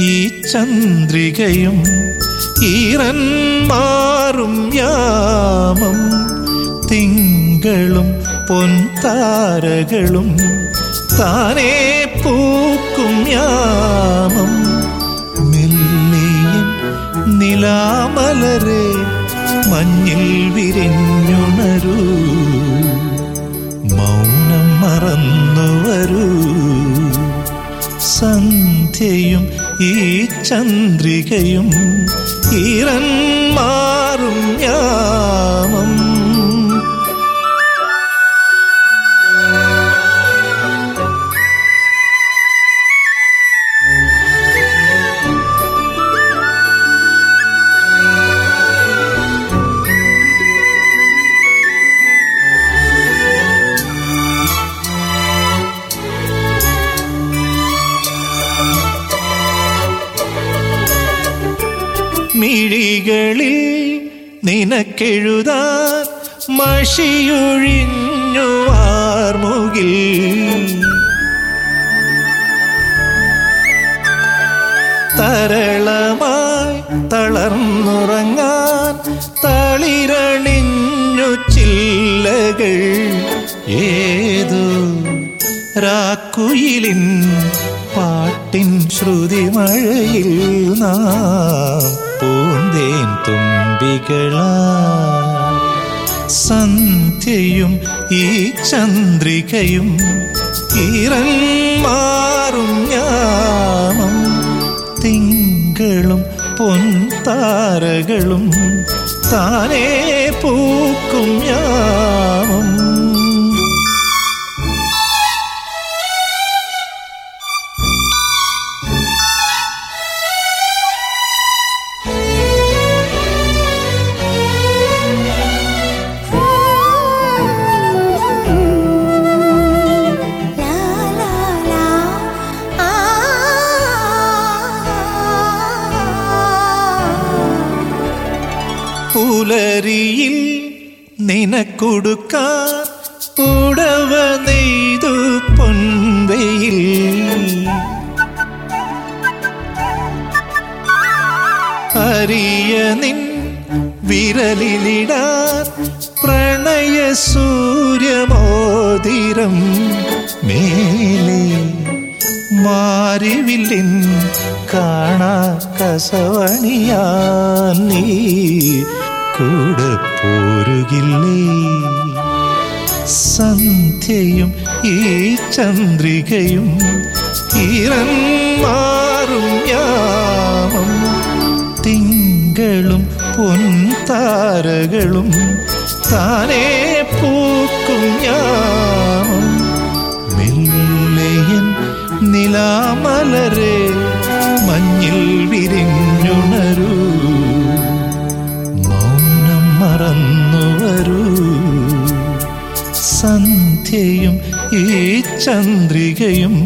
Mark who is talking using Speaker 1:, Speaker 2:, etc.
Speaker 1: ഈ ചന്ദ്രികയും ഈറൻ മാറും യാമം തിങ്കളും പൊൻതാരകളും താനേ പൂക്കും യാമം മെല്ലിയൻ നിലാമലരെ മഞ്ഞിൽ വിരിഞ്ഞുണരൂ മൗനം മറന്നു വരൂ സന്ധ്യയും ഈ ചന്ദ്രികയും ഈറൻ മാറും യാമം മിഴികളിൽ നിനക്കെഴുതാൻ മഷിയൊഴിഞ്ഞു ആർമുകിൽ തരളമായി തളർന്നുറങ്ങാൻ തളിരണിഞ്ഞു ചില്ലകൾ ഏതോ രാക്കുയിലിൻ പാട്ടിൻ ശ്രുതിമഴയിൽ നാം പൂന്തേൻ തുമ്പികളാ സന്ധ്യയും ഈ ചന്ദ്രികയും ഈറൻ മാറും യാമം തിങ്കളും പൊൻതാരകളും താനേ പൂക്കും യാമം
Speaker 2: ലാ ലാ ലാ ആ
Speaker 1: പുലരിയിൽ നിനക്കൊടുക്കാൻ പുടവ നെയ്തു പൊൻവയിൽ അരിയ നിൻ വിരലിലിടാൻ പ്രണയ സൂര്യമോതിരം മേലെ മാരിവില്ലിൻ കാണാ കസവണിയാൻ നീ കൂടെ പോരുകില്ലേ സന്ധ്യയും ഈ ചന്ദ്രികയും ഈറൻ മാറും യാമം തിങ്കളും പൊൻതാരകളും താനേ പൂക്കും യാമം മെല്ലയൻ നിലാമലരെ മഞ്ഞിൽ വിരിഞ്ഞുണരൂ മൗനം മറന്നു വരൂ സന്ധ്യയും ഈ ചന്ദ്രികയും